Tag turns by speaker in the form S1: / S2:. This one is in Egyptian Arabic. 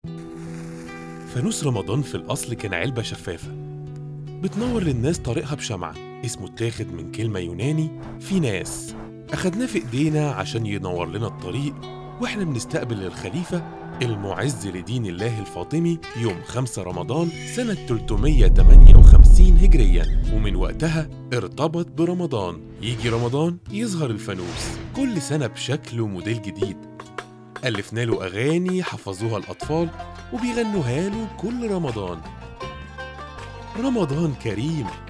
S1: فانوس رمضان في الأصل كان علبة شفافة بتنور للناس طريقها بشمعة اسمه اتاخد من كلمة يوناني في ناس أخدناه في إيدينا عشان ينور لنا الطريق وإحنا بنستقبل الخليفة المعز لدين الله الفاطمي يوم 5 رمضان سنة 358 هجرية ومن وقتها ارتبط برمضان يجي رمضان يظهر الفانوس كل سنة بشكل وموديل جديد ألفنا له أغاني حفظوها الأطفال وبيغنوها له كل رمضان رمضان كريم